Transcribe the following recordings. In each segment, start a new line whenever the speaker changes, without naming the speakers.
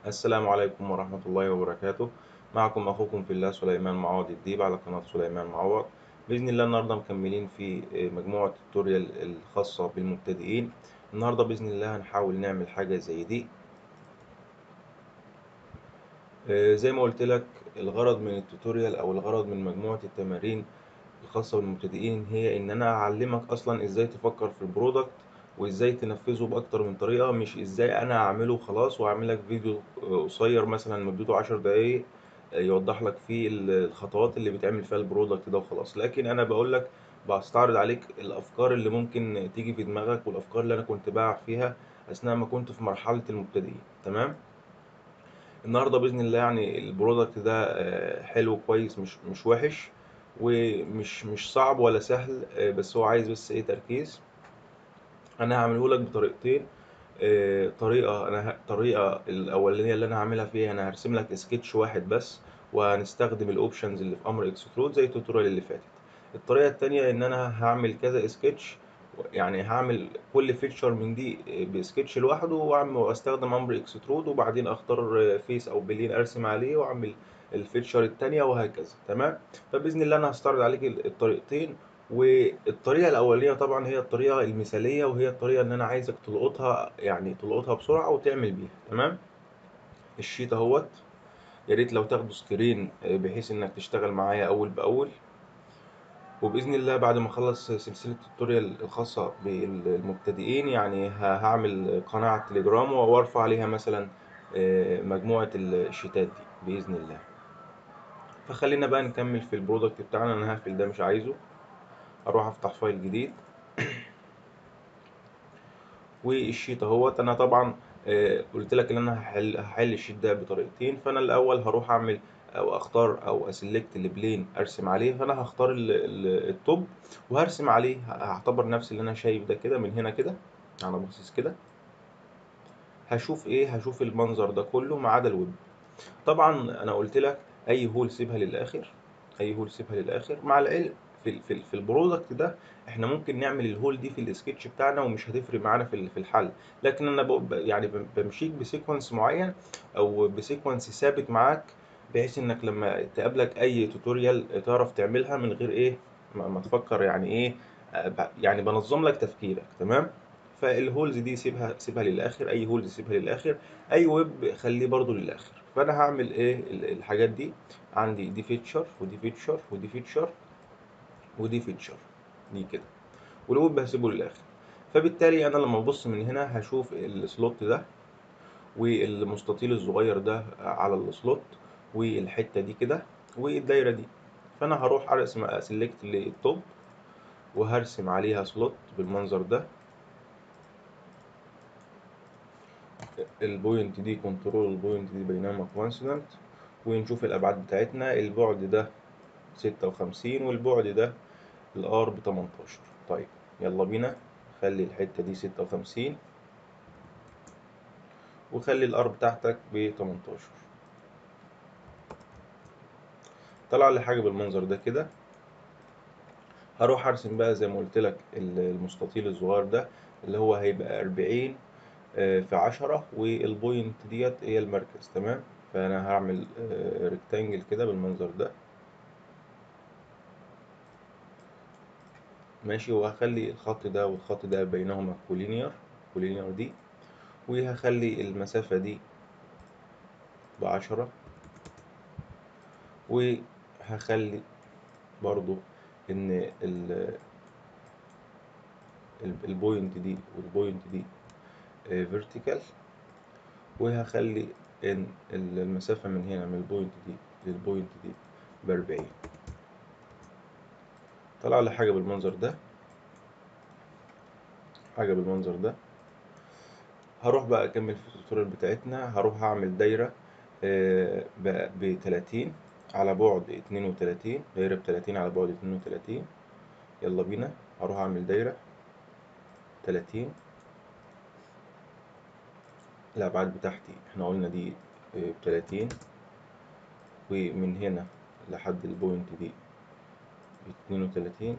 السلام عليكم ورحمة الله وبركاته معكم أخوكم في الله سليمان معوض الديب على قناة سليمان معوض بإذن الله النهاردة مكملين في مجموعة التوتوريال الخاصة بالمبتدئين النهاردة بإذن الله هنحاول نعمل حاجة زي دي زي ما قلت لك الغرض من التوتوريال أو الغرض من مجموعة التمارين الخاصة بالمبتدئين هي إن أنا أعلمك أصلا إزاي تفكر في البرودكت وازاي تنفذه باكتر من طريقه مش ازاي انا اعمله خلاص واعمل لك فيديو قصير مثلا مدته عشر دقايق يوضح لك فيه الخطوات اللي بيتعمل فيها البرودكت ده وخلاص لكن انا بقول لك بستعرض عليك الافكار اللي ممكن تيجي في دماغك والافكار اللي انا كنت باع فيها اثناء ما كنت في مرحله المبتدئين تمام النهارده باذن الله يعني البرودكت ده حلو كويس مش مش وحش ومش مش صعب ولا سهل بس هو عايز بس ايه تركيز انا هعمله لك بطريقتين آه طريقه انا ه... الطريقه الاولانيه اللي انا هعملها فيها انا هرسم لك سكتش واحد بس وهنستخدم الاوبشنز اللي في امر اكسترود زي التوتوريال اللي فاتت الطريقه الثانيه ان انا هعمل كذا سكتش يعني هعمل كل فيتشر من دي بسكتش لوحده واعمل واستخدم امر اكسترود وبعدين اختار فيس او بلين ارسم عليه واعمل الفيتشر الثانيه وهكذا تمام فباذن الله انا هستعرض عليك الطريقتين والطريقة الأولانية طبعا هي الطريقة المثالية وهي الطريقة إن أنا عايزك تلقطها يعني تلقطها بسرعة وتعمل بيها تمام الشيت أهوت يا ريت لو تاخدوا سكرين بحيث إنك تشتغل معايا أول بأول وبإذن الله بعد ما أخلص سلسلة التوتوريال الخاصة بالمبتدئين يعني هعمل قناة على التليجرام وأرفع عليها مثلا مجموعة الشيتات دي بإذن الله فخلينا بقى نكمل في البرودكت بتاعنا أنا هقفل ده مش عايزه اروح افتح فايل جديد والشيت اهوت انا طبعا قلت لك ان انا هحل هحل الشيت ده بطريقتين فانا الاول هروح اعمل او اختار او اسلكت البلين ارسم عليه فانا هختار التوب وهرسم عليه هعتبر نفس اللي انا شايف ده كده من هنا كده انا باصص كده هشوف ايه هشوف المنظر ده كله ما عدا الويب طبعا انا قلت لك اي هول سيبها للاخر اي هول سيبها للاخر مع العلم في في في البرودكت ده احنا ممكن نعمل الهول دي في السكتش بتاعنا ومش هتفرق معانا في في الحل لكن انا يعني بمشيك بسيكونس معين او بسيكونس ثابت معاك بحيث انك لما تقابلك اي توتوريال تعرف تعملها من غير ايه ما تفكر يعني ايه يعني بنظم لك تفكيرك تمام فالهولز دي سيبها سيبها للاخر اي هولز سيبها للاخر اي ويب خليه برضو للاخر فانا هعمل ايه الحاجات دي عندي دي فيتشر ودي فيتشر ودي فيتشر ودي فيتشر دي كده والويب هسيبه للاخر فبالتالي انا لما ابص من هنا هشوف السلوت ده والمستطيل الصغير ده على السلوت والحته دي كده والدايره دي فانا هروح ارسم اسلكت للتوب وهرسم عليها سلوت بالمنظر ده البوينت دي كنترول البوينت دي بينما كونستانت ونشوف الابعاد بتاعتنا البعد ده ستة وخمسين والبعد ده الار بتمنتاشر طيب يلا بينا خلي الحتة دي ستة وخمسين وخلي الار بتاعتك بتمنتاشر طلع لي حاجة بالمنظر ده كده هروح ارسم بقى زي ما قلت لك المستطيل الصغير ده اللي هو هيبقى أربعين في عشرة والبوينت ديت هي المركز تمام فانا هعمل ريكتانجل كده بالمنظر ده ماشي وهخلي الخط ده والخط ده بينهما كولينير كولينير دي وهخلي المسافة دي بعشرة وهخلي برضو ان البوينت دي والبوينت دي فيرتيكال وهخلي ان المسافة من هنا من البوينت دي للبوينت دي بأربعين طلع لي حاجة بالمنظر ده حاجة بالمنظر ده هروح بقى أكمل في التوتوريال بتاعتنا هروح أعمل دايرة بتلاتين على بعد اتنين وتلاتين دايرة بتلاتين على بعد اتنين وتلاتين يلا بينا هروح أعمل دايرة تلاتين الأبعاد بتاعتي احنا قلنا دي بتلاتين ومن هنا لحد البوينت دي اتنين وتلاتين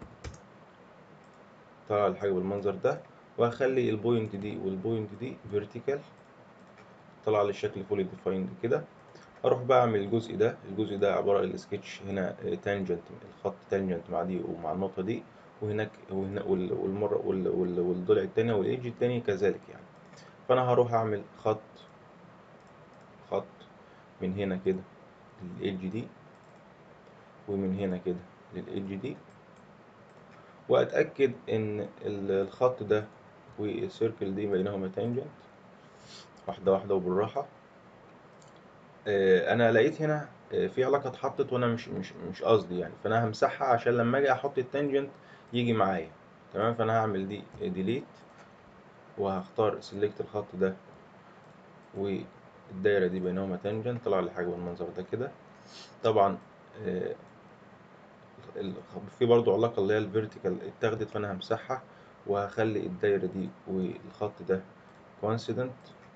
طلع الحاجة بالمنظر ده وهخلي البوينت دي والبوينت دي فيرتيكال طلع لي الشكل فولي ديفايند كده اروح بقى اعمل الجزء ده الجزء ده عباره عن السكتش هنا تانجنت الخط تانجنت مع دي ومع النقطه دي وهناك وهنا وال- والمره وال- وال- والضلع التاني والايدج التاني كذلك يعني فانا هروح اعمل خط خط من هنا كده للايدج دي ومن هنا كده للايدج دي واتاكد ان ال- الخط ده والسيركل دي بينهما تانجنت واحده واحده وبالراحه آه، انا لقيت هنا آه، في علاقه اتحطت وانا مش مش مش قصدي يعني فانا همسحها عشان لما اجي احط التانجنت يجي معايا تمام فانا هعمل دي ديليت وهختار سيلكت الخط ده والدايره دي بينهما تانجنت طلع لي حاجه بالمنظر ده كده طبعا آه، ال- في برضو علاقه اللي هي الفيرتيكال اتاخدت فانا همسحها وهخلي الدايره دي والخط ده كوانسيدنت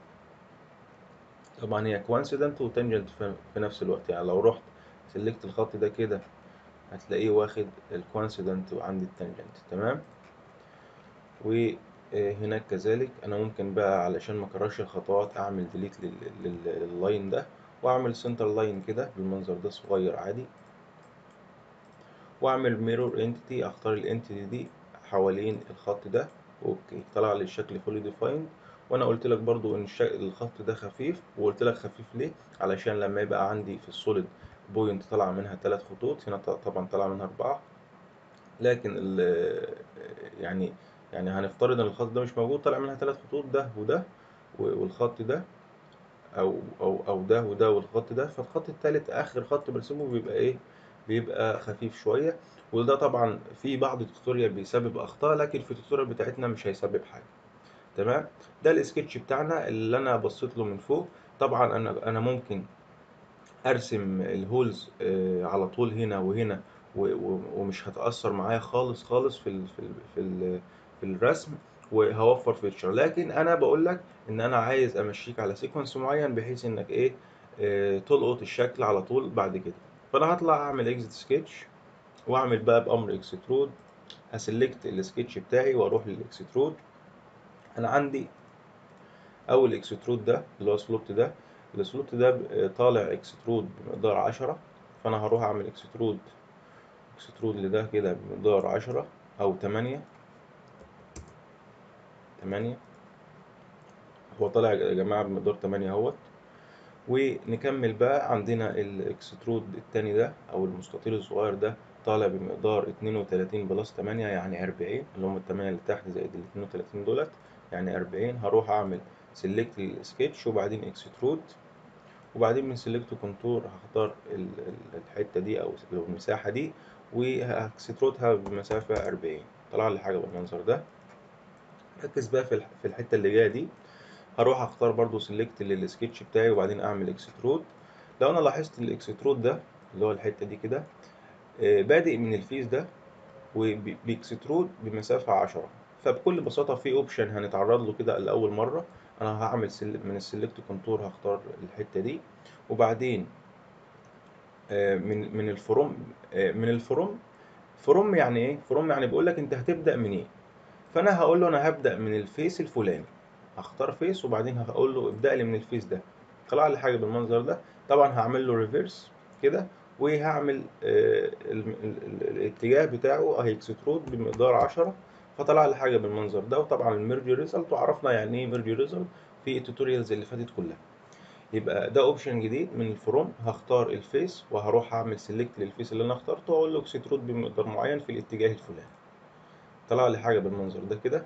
طبعا هي كوانسيدنت وتانجنت في في نفس الوقت يعني لو رحت سلكت الخط ده كده هتلاقيه واخد الكوانسيدنت وعندي التانجنت تمام وهناك كذلك انا ممكن بقى علشان ما اكررش الخطوات اعمل ديليت لللاين ده واعمل سنتر لاين كده بالمنظر ده صغير عادي واعمل ميرور انتيتي اختار الانتيتي دي حوالين الخط ده اوكي طلع لي الشكل فولي ديفايند وانا قلت لك برضو ان الش- الخط ده خفيف وقلت لك خفيف ليه علشان لما يبقى عندي في السوليد بوينت طلع منها ثلاث خطوط هنا ط- طبعا طلع منها اربعة لكن ال يعني يعني هنفترض ان الخط ده مش موجود طلع منها ثلاث خطوط ده وده و- والخط ده او او او ده وده والخط ده فالخط التالت اخر خط برسمه بيبقى ايه بيبقى خفيف شويه وده طبعا في بعض التوتوريال بيسبب اخطاء لكن في التوتوريال بتاعتنا مش هيسبب حاجه تمام ده السكتش بتاعنا اللي انا بصيت له من فوق طبعا انا انا ممكن ارسم الهولز آه، على طول هنا وهنا و- و- ومش هتأثر معايا خالص خالص في ال في ال في ال في الرسم وهوفر فيتشر لكن انا بقول لك ان انا عايز امشيك على سيكونس معين بحيث انك ايه آه، تلقط الشكل على طول بعد كده فانا هطلع اعمل اكزit سكتش واعمل بقى بامر اكسترود هسلكت السكتش بتاعي واروح للاكسترود انا عندي اول اكسترود ده اللي هو سلوت ده السلوت ده ب- طالع اكسترود بمقدار عشرة فانا هروح اعمل اكسترود اكسترود لده كده بمقدار عشرة او تمانية تمانية هو طالع يا جماعة بمقدار تمانية اهوت ونكمل بقى عندنا الاكسترود التاني ده او المستطيل الصغير ده طالع بمقدار اتنين وتلاتين بلس تمانية يعني أربعين اللي هم التمانية اللي تحت زائد الاتنين وتلاتين دولت يعني أربعين هروح أعمل سيلكت للسكتش وبعدين اكسترود وبعدين من سيلكت كونتور هختار ال- ال- الحتة دي أو المساحة دي وهكسترودها بمسافة أربعين طلع لي حاجة بالمنظر ده ركز بقى في الح- في الحتة اللي جاية دي هروح اختار برضو سيلكت للسكتش بتاعي وبعدين اعمل اكسترود لو انا لاحظت الاكسترود ده اللي هو الحته دي كده آه، بادئ من الفيس ده وبيكسترود بمسافه 10 فبكل بساطه في اوبشن هنتعرض له كده لاول مره انا هعمل سل... من السيلكت كونتور هختار الحته دي وبعدين آه، من من الفروم آه، من الفروم فروم يعني ايه فروم يعني بيقول لك انت هتبدا منين فانا هقول له انا هبدا من الفيس الفلاني هختار فيس وبعدين هقول له ابدا لي من الفيس ده طلع لي حاجه بالمنظر ده طبعا هعمل له ريفيرس كده وهعمل آه، ال- ال- ال- الاتجاه بتاعه هيكسترود بمقدار 10 فطلع لي حاجه بالمنظر ده وطبعا الميرج ريزلت وعرفنا يعني ايه ميرج ريزلت في التوتوريالز اللي فاتت كلها يبقى ده اوبشن جديد من الفروم هختار الفيس وهروح اعمل سيلكت للفيس اللي انا اخترته واقول له اكسترود بمقدار معين في الاتجاه الفلاني طلع لي حاجه بالمنظر ده كده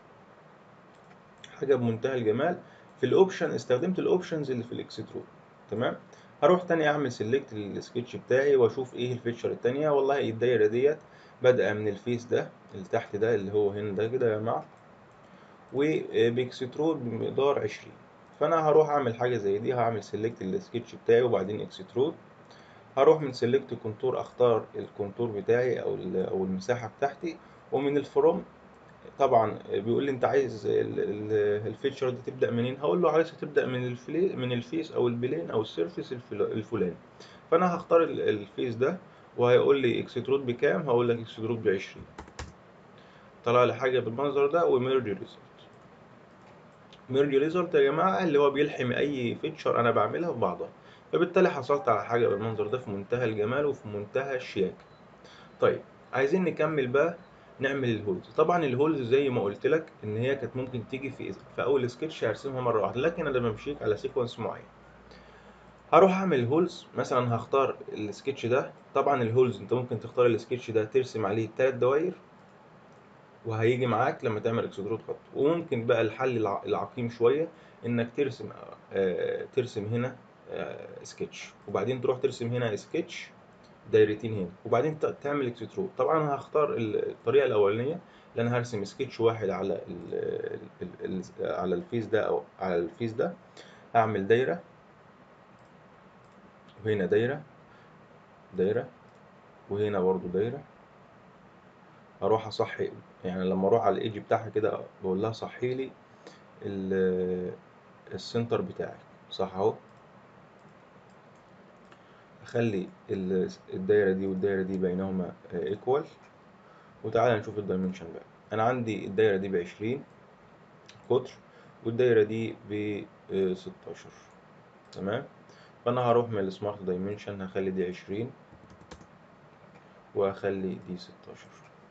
حاجه بمنتهى الجمال في الاوبشن استخدمت الاوبشنز اللي في الاكسترود تمام هروح تاني اعمل سيلكت للسكتش بتاعي واشوف ايه الفيتشر التانية والله الدايره ديت بادئه من الفيس ده اللي تحت ده اللي هو هنا ده كده يا جماعه وبيكسترود بمقدار 20 فانا هروح اعمل حاجه زي دي هعمل سيلكت للسكتش بتاعي وبعدين اكسترود هروح من سيلكت كونتور اختار الكونتور بتاعي او ال- او المساحه بتاعتي ومن الفروم طبعا بيقول لي انت عايز ال- ال- الفيتشر دي تبدا منين هقول له عايز تبدا من الفلي من الفيس او البلين او السيرفيس الفل- الفلاني فانا هختار ال- الفيس ده وهيقول لي اكسترود بكام هقول لك اكسترود ب 20 طلع لي حاجه بالمنظر ده وميرج ريزلت ميرج ريزلت يا جماعه اللي هو بيلحم اي فيتشر انا بعملها ببعضها فبالتالي حصلت على حاجه بالمنظر ده في منتهى الجمال وفي منتهى الشياكه طيب عايزين نكمل بقى نعمل الهولز طبعا الهولز زي ما قلت لك ان هي كانت ممكن تيجي في في اول سكتش هرسمها مره واحده لكن انا بمشيك على سيكونس معين هروح اعمل الهولز مثلا هختار السكتش ده طبعا الهولز انت ممكن تختار السكتش ده ترسم عليه ثلاث دوائر وهيجي معاك لما تعمل اكسترود خط وممكن بقى الحل الع- العقيم شويه انك ترسم آه ترسم هنا آه سكتش وبعدين تروح ترسم هنا سكتش دايرتين هنا وبعدين ت- تعمل اكسترود طبعا انا هختار ال- الطريقه الاولانيه اللي انا هرسم سكتش واحد على ال ال ال على الفيس ده او على الفيس ده هعمل دايره وهنا دايره دايره وهنا برضو دايره اروح اصحي يعني لما اروح على الايدج بتاعها كده بقول لها صحي لي ال- السنتر بتاعي صح اهو اخلي ال- الدايره دي والدايره دي بينهما ايكوال وتعالى نشوف الدايمنشن بقى انا عندي الدايره دي بعشرين قطر والدايره دي ب 16 تمام فانا هروح من السمارت دايمنشن هخلي دي عشرين وهخلي دي 16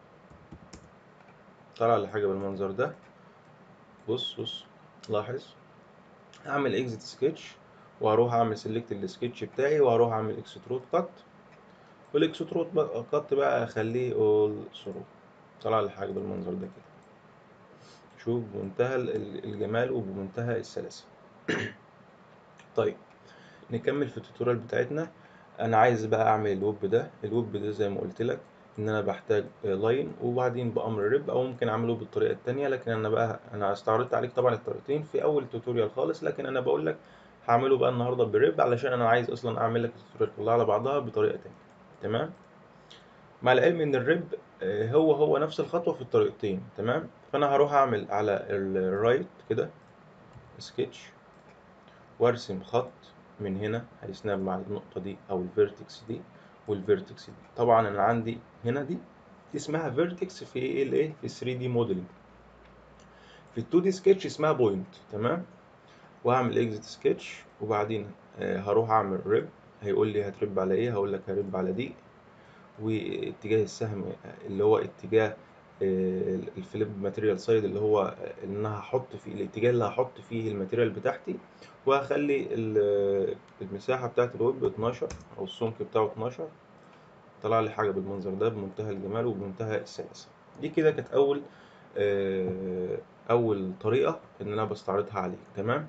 طلع لي حاجه بالمنظر ده بص بص لاحظ هعمل اكزيت سكتش وهروح اعمل سيلكت السكتش بتاعي وهروح اعمل اكسترود كات والاكسترود بقى كات بقى اخليه اول ثرو طلع لي حاجه بالمنظر ده كده شوف بمنتهى ال- الجمال وبمنتهى السلاسه طيب نكمل في التوتوريال بتاعتنا انا عايز بقى اعمل الويب ده الويب ده زي ما قلت لك ان انا بحتاج لاين وبعدين بامر ريب او ممكن اعمله بالطريقه التانية لكن انا بقى انا استعرضت عليك طبعا الطريقتين في اول توتوريال خالص لكن انا بقول لك هعمله بقى النهارده بالريب علشان انا عايز اصلا اعمل لك التوتوريال كلها على بعضها بطريقه تانية تمام مع العلم ان الريب آه، هو هو نفس الخطوه في الطريقتين تمام فانا هروح اعمل على الرايت كده سكتش وارسم خط من هنا هيسناب مع النقطة دي أو الفيرتكس دي والفيرتكس دي طبعا أنا عندي هنا دي دي اسمها فيرتكس في الايه في 3 دي موديلنج في ال 2 دي سكتش اسمها بوينت تمام وهعمل اكزيت سكتش وبعدين آه، هروح اعمل ريب هيقول لي هترب على ايه هقول لك هرب على دي واتجاه السهم اللي هو اتجاه آه، الفليب ماتيريال سايد اللي هو آه، ان انا هحط فيه الاتجاه اللي هحط فيه الماتيريال بتاعتي وهخلي ال- المساحة بتاعت الويب 12 او السمك بتاعه 12 طلع لي حاجة بالمنظر ده بمنتهى الجمال وبمنتهى السلاسة دي كده كانت اول آه، اول طريقة ان انا بستعرضها عليك تمام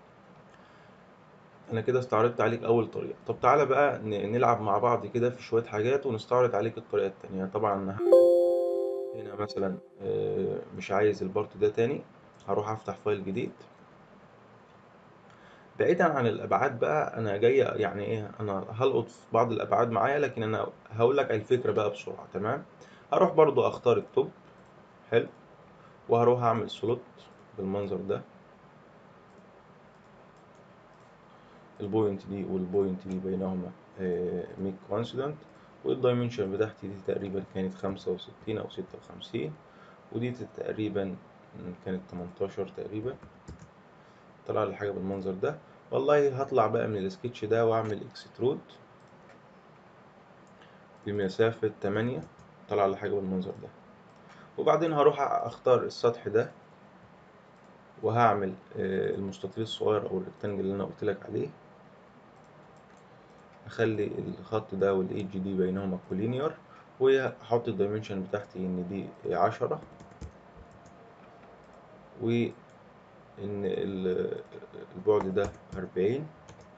انا كده استعرضت عليك اول طريقة طب تعالى بقى ن- نلعب مع بعض كده في شوية حاجات ونستعرض عليك الطريقة التانية طبعا أنا هنا مثلا آه، مش عايز البارت ده تاني هروح افتح فايل جديد بعيدا عن الابعاد بقى انا جاي يعني ايه انا هلقط في بعض الابعاد معايا لكن انا هقول لك على الفكره بقى بسرعه تمام هروح برضو اختار التوب حلو وهروح اعمل سلوت بالمنظر ده البوينت دي والبوينت دي بينهما ميك كونسيدنت والدايمنشن بتاعتي دي تقريبا كانت خمسة وستين أو ستة وخمسين ودي تقريبا كانت تمنتاشر تقريبا طلع لي حاجة بالمنظر ده والله هطلع بقى من السكتش ده واعمل اكسترود بمسافة تمانية طلع لي حاجة بالمنظر ده وبعدين هروح اختار السطح ده وهعمل آه، المستطيل الصغير او الريكتانجل اللي انا قلت لك عليه اخلي الخط ده والايدج دي بينهما كولينير وهحط الدايمنشن بتاعتي ان دي عشرة وان ال- البعد ده أربعين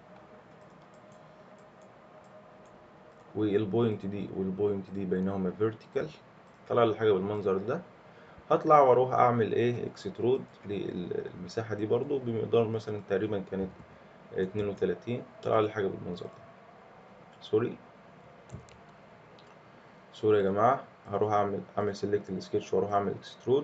والبوينت دي والبوينت دي بينهما فيرتيكال طلع لي حاجة بالمنظر ده هطلع واروح اعمل ايه اكسترود للمساحة دي برضو بمقدار مثلا تقريبا كانت اتنين وتلاتين طلع لي حاجة بالمنظر ده سوري سوري يا جماعة هروح اعمل اعمل سيلكت السكتش واروح اعمل اكسترود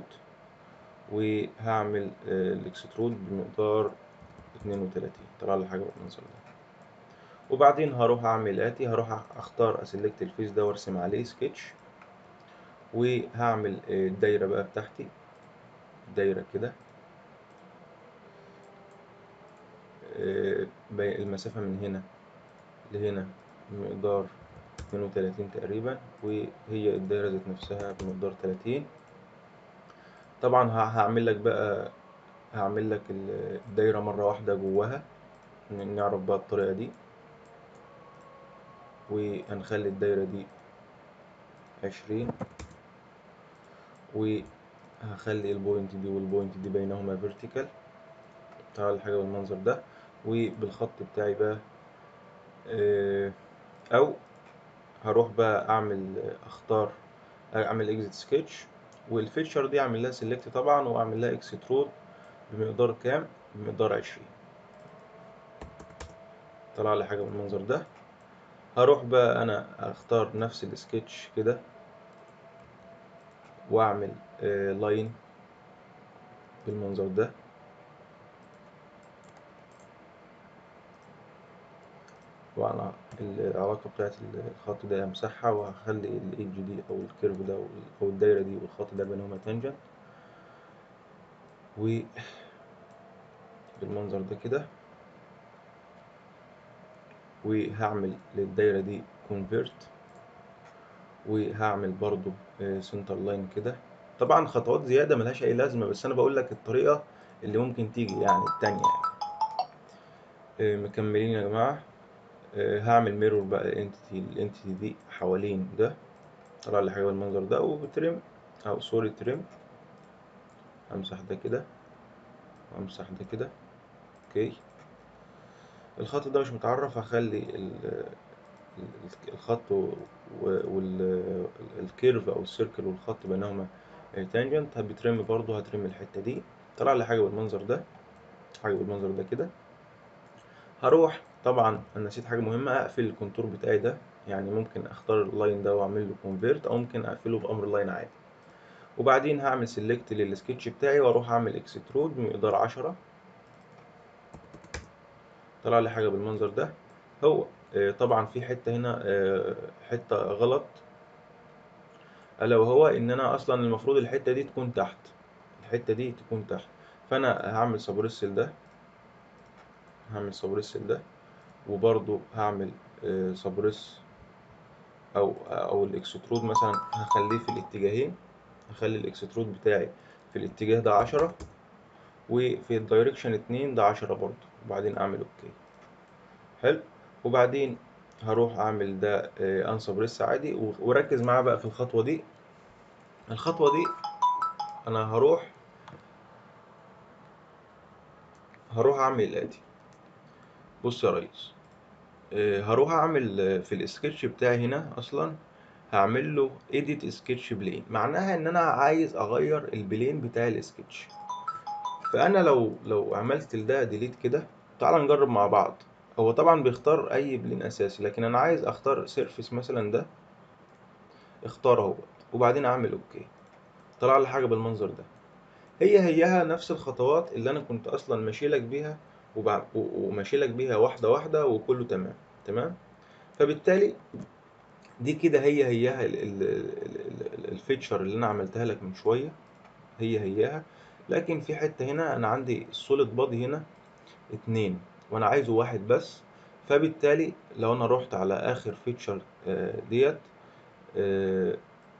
وهعمل الاكسترود بمقدار اتنين وتلاتين طلع لي حاجة بالمنظر ده وبعدين هروح اعمل اتي هروح اختار اسلكت الفيس ده وارسم عليه سكتش وهعمل آه، الدايرة بقى بتاعتي دايرة كده آه، بي- المسافة من هنا لهنا بمقدار 32 تقريبا وهي الدايرة ذات نفسها بمقدار 30 طبعا ه- هعمل لك بقى هعمل لك ال- الدايرة مرة واحدة جواها ن- نعرف بقى الطريقة دي وهنخلي الدايرة دي عشرين وهخلي البوينت دي والبوينت دي بينهما فيرتيكال تعال حاجة بالمنظر ده وبالخط بتاعي بقى آه، او هروح بقى اعمل اختار اعمل اكزيت سكتش والفيتشر دي اعمل لها سيلكت طبعا واعمل لها اكسترود بمقدار كام بمقدار عشرين طلع لي حاجة بالمنظر ده هروح بقى انا اختار نفس السكتش كده واعمل آه لاين بالمنظر ده وانا العلاقة بتاعت الخط ده امسحها وهخلي الايدج دي او الكيرف ده او الدايرة دي والخط ده بينهما تانجنت و بالمنظر ده كده وهعمل للدايرة دي كونفيرت وهعمل برضو سنتر لاين كده طبعا خطوات زيادة ملهاش أي لازمة بس أنا بقول لك الطريقة اللي ممكن تيجي يعني التانية يعني آه، مكملين يا جماعة آه، هعمل ميرور بقى الانتيتي الانتيتي دي حوالين ده طلع لي حاجة بالمنظر ده وبترم أو سوري ترم أمسح ده كده وأمسح ده كده أوكي الخط ده مش متعرف هخلي ال- ال- الخط والكيرف او السيركل والخط بينهما تانجنت بترم برضو هترم الحته دي طلع لي حاجه بالمنظر ده حاجه بالمنظر ده كده هروح طبعا انا نسيت حاجه مهمه اقفل الكونتور بتاعي ده يعني ممكن اختار اللاين ده واعمل له كونفيرت او ممكن اقفله بامر لاين عادي وبعدين هعمل سيلكت للسكتش بتاعي واروح اعمل اكسترود بمقدار 10 طلع لي حاجه بالمنظر ده هو آه، طبعا في حته هنا آه، حته غلط الا وهو ان انا اصلا المفروض الحته دي تكون تحت الحته دي تكون تحت فانا هعمل سبريس ده هعمل سبريس ده وبرضو هعمل آه، سبريس او او الاكسترود مثلا هخليه في الاتجاهين هخلي الاكسترود بتاعي في الاتجاه ده عشرة وفي الدايركشن اتنين ده عشرة برضو وبعدين اعمل اوكي حلو وبعدين هروح اعمل ده انسبريس عادي و- وركز معايا بقى في الخطوه دي الخطوه دي انا هروح هروح اعمل الاتي بص يا ريس آه، هروح اعمل آه، في السكتش بتاعي هنا اصلا هعمل له edit sketch plane معناها ان انا عايز اغير البلين بتاع السكتش فانا لو لو عملت لده ديليت كده تعال نجرب مع بعض هو طبعا بيختار اي بلين اساسي لكن انا عايز اختار سيرفيس مثلا ده اختار اهو وبعدين اعمل اوكي طلع لي حاجه بالمنظر ده هي هيها نفس الخطوات اللي انا كنت اصلا ماشي لك بيها وبع- و- وماشي لك بيها واحده واحده وكله تمام تمام فبالتالي دي كده هي هيها ال- ال- ال- ال- الفيتشر اللي انا عملتها لك من شويه هي هيها لكن في حته هنا انا عندي السوليد بادي هنا اتنين وانا عايزه واحد بس فبالتالي لو انا رحت على اخر فيتشر ديت آه،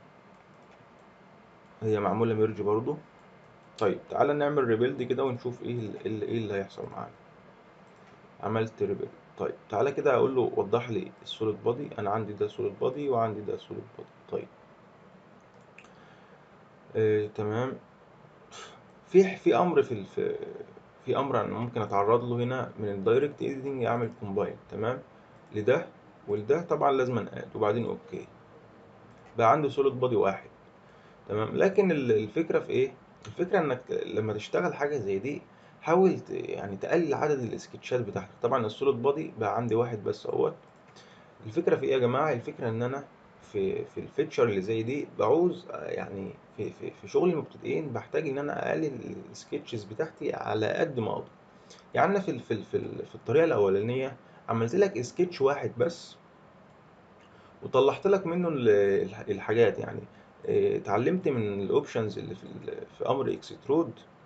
هي معموله ميرج برضو طيب تعالى نعمل ريبيلد كده ونشوف ايه ال- ال- ايه اللي هيحصل معانا عملت ريبيلد طيب تعالى كده اقول له وضح لي السوليد بادي انا عندي ده سوليد بادي وعندي ده سوليد بادي طيب آه، تمام في في امر في الف... في امر انا ممكن اتعرض له هنا من الدايركت ايديتنج اعمل كومباين تمام لده ولده طبعا لازم اد وبعدين اوكي بقى عندي سوليد بادي واحد تمام لكن ال- الفكره في ايه الفكره انك لما تشتغل حاجه زي دي حاول ت- يعني تقلل عدد السكتشات بتاعتك طبعا السوليد بادي بقى عندي واحد بس اهوت الفكرة في ايه يا جماعة الفكرة ان انا في في الفيتشر اللي زي دي بعوز آه، يعني في في في شغل المبتدئين بحتاج ان انا اقلل السكتشز بتاعتي على قد ما اقدر يعني انا في ال- في ال- في ال- في الطريقة الاولانية عملت لك سكتش واحد بس وطلعت لك منه ال- الح- الحاجات يعني آه، اتعلمت من الاوبشنز اللي في ال- في امر اكسترود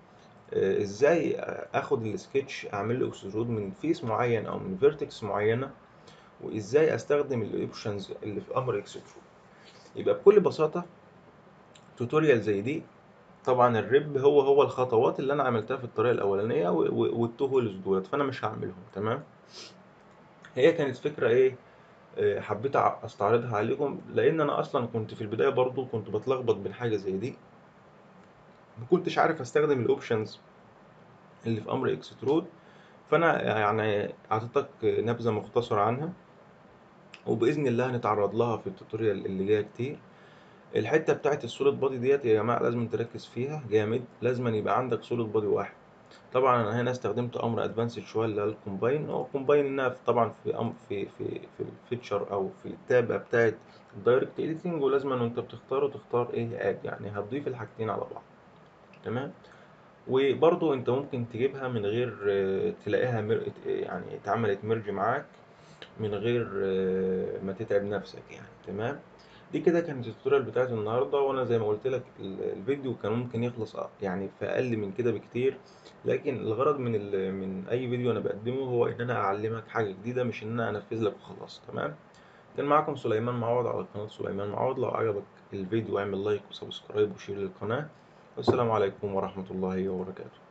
آه، ازاي اخد السكتش اعمل له اكسترود من فيس معين او من فيرتكس معينه وازاي استخدم الاوبشنز اللي في امر اكسترود يبقى بكل بساطه توتوريال زي دي طبعا الريب هو هو الخطوات اللي انا عملتها في الطريقه الاولانيه والتو هولز دولت فانا مش هعملهم تمام هي كانت فكره ايه آه، حبيت أع- استعرضها عليكم لان انا اصلا كنت في البدايه برضو كنت بتلخبط بين حاجه زي دي ما كنتش عارف استخدم الاوبشنز اللي في امر اكسترود فانا يعني اعطيتك نبذه مختصره عنها وباذن الله هنتعرض لها في التوتوريال اللي جايه كتير الحته بتاعت السوليد بادي ديت يا جماعه لازم تركز فيها جامد لازم يبقى عندك سوليد بادي واحد طبعا انا هنا استخدمت امر ادفانسد شويه اللي هو الكومباين هو كومباين انها في- طبعا في أم في في في الفيتشر او في التابه بتاعت الدايركت ايديتنج ولازم وانت بتختاره تختار ايه اد يعني هتضيف الحاجتين على بعض تمام وبرضو انت ممكن تجيبها من غير آه، تلاقيها مر... يعني اتعملت ميرج معاك من غير آه، ما تتعب نفسك يعني تمام دي كده كانت التوتوريال بتاعت النهارده وانا زي ما قلت لك ال- الفيديو كان ممكن يخلص أ- يعني في اقل من كده بكتير لكن الغرض من ال... من اي فيديو انا بقدمه هو ان انا اعلمك حاجه جديده مش ان انا انفذ لك وخلاص تمام كان معاكم سليمان معوض على قناه سليمان معوض لو عجبك الفيديو اعمل لايك وسبسكرايب وشير للقناه والسلام عليكم ورحمه الله وبركاته